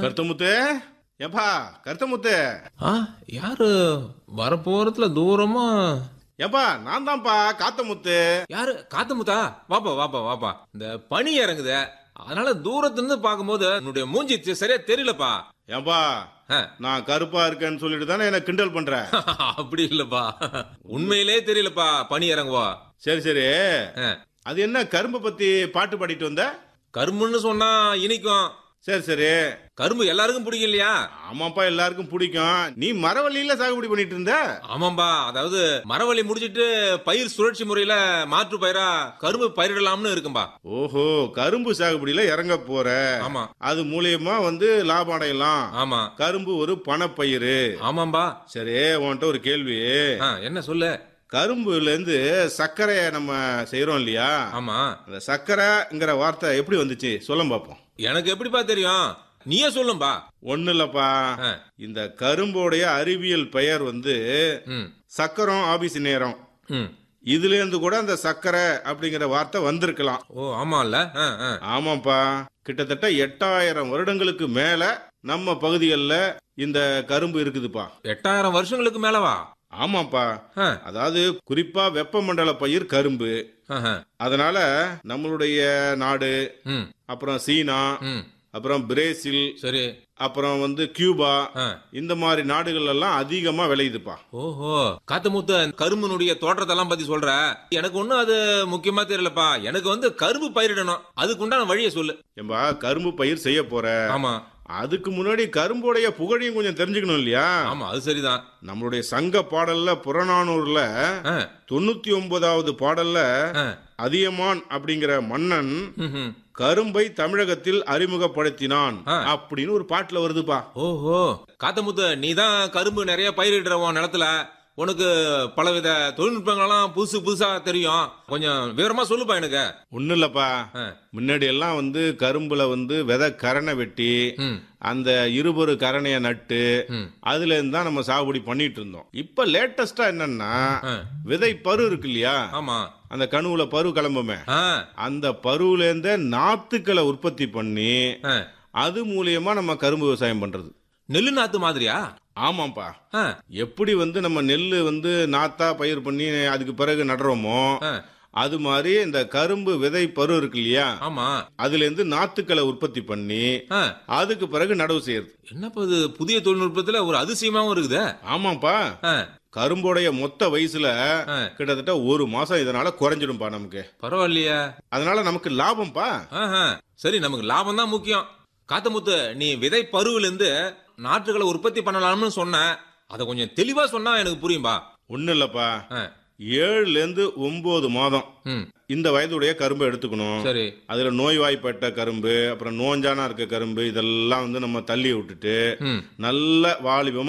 கருத்தமுத்து ஏப்பா கருத்தமுத்து ஆ யாரு வரப்போறதுல தூரமா ஏப்பா நான் தான்ப்பா காத்தமுத்து யாரு காத்தமுத்தா வாப்பா வாப்பா வாப்பா இந்த பனி இறங்குதே அதனால தூரத்துல இருந்து பாக்கும்போது உன்னுடைய மூஞ்சி தி- சரியா தெரியலப்பா ஏப்பா ஆ. நான் கருப்பா இருக்கேன்னு சொல்லிட்டு தானே என்ன கிண்டல் பண்ற அப்படி இல்லப்பா உண்மையிலே தெரியலப்பா பனி இறங்குவா சரி சரி ஆ. அது என்ன கரும்பு பத்தி பாட்டு பாடிட்டு வந்த கரும்புன்னு சொன்னா இனிக்கும் சரி சரி கரும்பு எல்லாருக்கும் பிடிக்கும் இல்லையா ஆமாப்பா எல்லாருக்கும் பிடிக்கும் நீ மரவள்ளியில சாகுபடி பண்ணிட்டு இருந்த ஆமாம்பா அதாவது மரவள்ளி முடிச்சிட்டு பயிர் சுழற்சி முறையில மாற்று பயிரா கரும்பு பயிரிடலாம்னு இருக்கும்பா ஓஹோ கரும்பு சாகுபடியில இறங்க போற ஆமா அது மூலியமா வந்து லாபம் அடையலாம் ஆமா கரும்பு ஒரு பணப்பயிறு ஆமாம்பா சரி உன்கிட்ட ஒரு கேள்வி ஆ, என்ன சொல்லு கரும்புல இருந்து சர்க்கரையை நம்ம செய்யறோம் இல்லையா ஆமா அந்த சர்க்கரைங்கிற வார்த்தை எப்படி வந்துச்சு சொல்ல பார்ப்போம் எனக்கு எப்படிப்பா தெரியும் நீயே சொல்லும்பா ஒண்ணு இல்லப்பா ஆ. இந்த கரும்போடைய அறிவியல் பெயர் வந்து ம் சக்கரம் ஆபீஸ் நேரம் ம் இதுல இருந்து கூட அந்த சர்க்கரை அப்படிங்கிற வார்த்தை வந்திருக்கலாம் ஓ ஆமால்ல ஆ, ஆ. ஆமாப்பா கிட்டத்தட்ட எட்டாயிரம் வருடங்களுக்கு மேல நம்ம பகுதிகளில் இந்த கரும்பு இருக்குதுப்பா எட்டாயிரம் வருஷங்களுக்கு மேலவா ஆமாப்பா ஆ, அதாவது குறிப்பா வெப்பமண்டல பயிர் கரும்பு ஆஹா. அதனால நம்மளுடைய நாடு ம் அப்புறம் சீனா ம் அப்புறம் பிரேசில் சரி அப்புறம் வந்து கியூபா ஆ. இந்த மாதிரி நாடுகள் எல்லாம் அதிகமா விளையுதுப்பா ஓஹோ காத்தமுத்த கரும்புனுடைய தோற்றத்தெல்லாம் பத்தி சொல்ற எனக்கு ஒண்ணும் அது முக்கியமா தெரியலப்பா எனக்கு வந்து கரும்பு பயிரிடணும் அதுக்கு உண்டான வழியை சொல்லு ஏம்பா கரும்பு பயிர் செய்ய போற ஆமா அதுக்கு முன்னாடி கரும்போடைய புகழையும் கொஞ்சம் தெரிஞ்சுக்கணும் இல்லையா ஆமா அது சரிதான் நம்மளுடைய சங்க பாடல்ல புறநானூர்ல ஆ, தொண்ணூத்தி ஒன்பதாவது பாடல்ல ஆ. அதியமான் அப்படிங்கிற மன்னன் ம்ஹும். கரும்பை தமிழகத்தில் அறிமுகப்படுத்தினான் ஆ. அப்படின்னு ஒரு பாட்டுல வருதுப்பா ஓஹோ காத்தமுத்து நீ தான் கரும்பு நிறைய பயிரிடுற உன் நிலத்துல உனக்கு பலவித தொழில்நுட்பங்கள்லாம் புதுசு புதுசா தெரியும் கொஞ்சம் விவரமா சொல்லுப்பா எனக்கு ஒண்ணும் இல்லப்பா ஆ. முன்னாடி எல்லாம் வந்து கரும்புல வந்து விதை கரணை வெட்டி ம், அந்த இருபொரு கரணைய நட்டு ம். அதுல இருந்து தான் நம்ம சாகுபடி பண்ணிட்டு இருந்தோம் இப்ப லேட்டஸ்டா என்னன்னா ஆ. விதை பரு இருக்கு இல்லையா ஆமா அந்த கணுவுல பரு கிளம்புமே ஆ, அந்த பருவுல இருந்த நாத்துக்களை உற்பத்தி பண்ணி ஆ. அது மூலியமா நம்ம கரும்பு விவசாயம் பண்றது நெல்லு நாத்து மாதிரியா ஆமாப்பா ஆ, எப்படி வந்து நம்ம நெல் வந்து நாத்தா பயிர் பண்ணி அதுக்கு பிறகு நடுறோமோ ஆ. அது மாதிரி இந்த கரும்பு விதை பரு இருக்கு இல்லையா ஆமா அதுல இருந்து நாத்துக்களை உற்பத்தி பண்ணி ஆ. அதுக்கு பிறகு நடவு செய்யறது என்னப்பா இது புதிய தொழில்நுட்பத்துல ஒரு அதிசயமாவும் இருக்குதே ஆமாப்பா ஆ, கரும்போடைய மொத்த வயசுல ஆ. கிட்டத்தட்ட ஒரு மாசம் இதனால குறைஞ்சிடும்பா நமக்கு பரவாயில்லையே அதனால நமக்கு லாபம்ப்பா ஆஹா. சரி நமக்கு லாபம் தான் முக்கியம் காத்தமுத்து நீ விதை பருவில இருந்து நாற்றுகளை உற்பத்தி பண்ணலாம்னு சொன்ன அதை கொஞ்சம் தெளிவா சொன்னா எனக்கு புரியும்பா ஒண்ணு இல்லப்பா ஆ, ஏழுல இருந்து ஒன்பது மாதம் ம் இந்த வயதுடைய கரும்பை எடுத்துக்கணும் சரி அதுல நோய்வாய்ப்பட்ட கரும்பு அப்புறம் நோஞ்சானா இருக்க கரும்பு இதெல்லாம் வந்து நம்ம தள்ளி விட்டுட்டு ம் நல்ல வாலிபமா